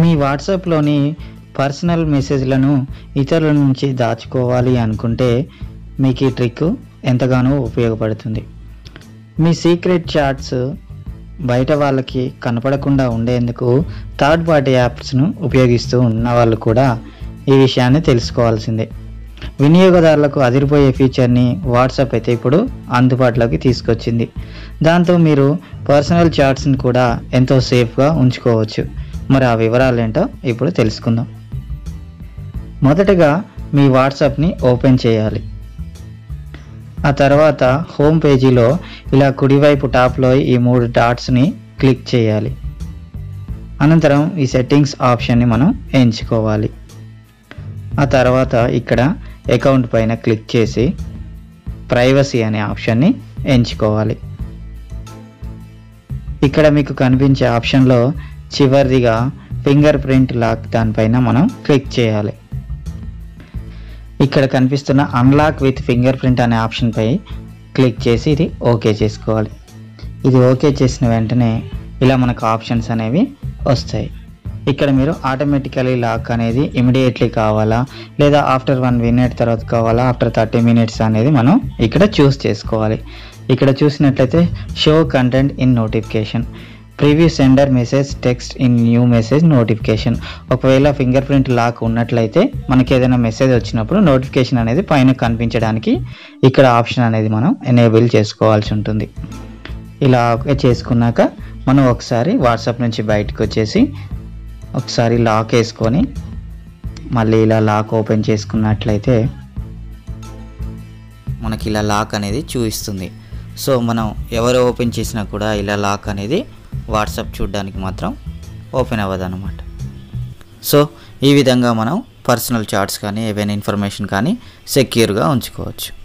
మీ వాట్సాప్లోని personal మెసేజ్లను ఇతరుల నుంచి దాచుకోవాలి అనుకుంటే మీకు ఈ ట్రిక్ ఎంతగానో ఉపయోగపడుతుంది మీ సీక్రెట్ చాట్స్ బయట వాళ్ళకి కనపడకుండా ఉండేందుకు థర్డ్ పార్టీ యాప్స్ను ఉపయోగిస్తూ ఉన్న వాళ్ళు కూడా ఈ విషయాన్ని తెలుసుకోవాల్సిందే వినియోగదారులకు అదిరిపోయే ఫీచర్ని వాట్సాప్ అయితే ఇప్పుడు అందుబాటులోకి తీసుకొచ్చింది దాంతో మీరు పర్సనల్ చాట్స్ని కూడా ఎంతో సేఫ్గా ఉంచుకోవచ్చు మరి ఆ వివరాలు ఏంటో ఇప్పుడు తెలుసుకుందాం మొదటగా మీ వాట్సాప్ని ఓపెన్ చేయాలి ఆ తర్వాత హోమ్ పేజీలో ఇలా కుడివైపు టాప్లో ఈ మూడు డాట్స్ని క్లిక్ చేయాలి అనంతరం ఈ సెట్టింగ్స్ ఆప్షన్ని మనం ఎంచుకోవాలి ఆ తర్వాత ఇక్కడ అకౌంట్ పైన క్లిక్ చేసి ప్రైవసీ అనే ఆప్షన్ని ఎంచుకోవాలి ఇక్కడ మీకు కనిపించే ఆప్షన్లో చివరిదిగా ఫింగర్ ప్రింట్ లాక్ దానిపైన మనం క్లిక్ చేయాలి ఇక్కడ కనిపిస్తున్న అన్లాక్ విత్ ఫింగర్ ప్రింట్ అనే ఆప్షన్పై క్లిక్ చేసి ఇది ఓకే చేసుకోవాలి ఇది ఓకే చేసిన వెంటనే ఇలా మనకు ఆప్షన్స్ అనేవి వస్తాయి ఇక్కడ మీరు ఆటోమేటికలీ లాక్ అనేది ఇమీడియట్లీ కావాలా లేదా ఆఫ్టర్ వన్ మినిట్ తర్వాత కావాలా ఆఫ్టర్ థర్టీ మినిట్స్ అనేది మనం ఇక్కడ చూస్ చేసుకోవాలి ఇక్కడ చూసినట్లయితే show content in notification preview sender message text in new message notification ఒకవేళ ఫింగర్ ప్రింట్ లాక్ ఉన్నట్లయితే మనకి ఏదైనా మెసేజ్ వచ్చినప్పుడు నోటిఫికేషన్ అనేది పైన కనిపించడానికి ఇక్కడ ఆప్షన్ అనేది మనం ఎనేబుల్ చేసుకోవాల్సి ఉంటుంది ఇలా చేసుకున్నాక మనం ఒకసారి వాట్సాప్ నుంచి బయటకు వచ్చేసి ఒకసారి లాక్ వేసుకొని మళ్ళీ ఇలా లాక్ ఓపెన్ చేసుకున్నట్లయితే మనకి ఇలా లాక్ అనేది చూపిస్తుంది సో మనం ఎవరు ఓపెన్ చేసినా కూడా ఇలా లాక్ అనేది వాట్సాప్ చూడడానికి మాత్రం ఓపెన్ అవ్వదు అనమాట సో ఈ విధంగా మనం పర్సనల్ చార్ట్స్ కానీ ఏవైనా ఇన్ఫర్మేషన్ కానీ సెక్యూర్గా ఉంచుకోవచ్చు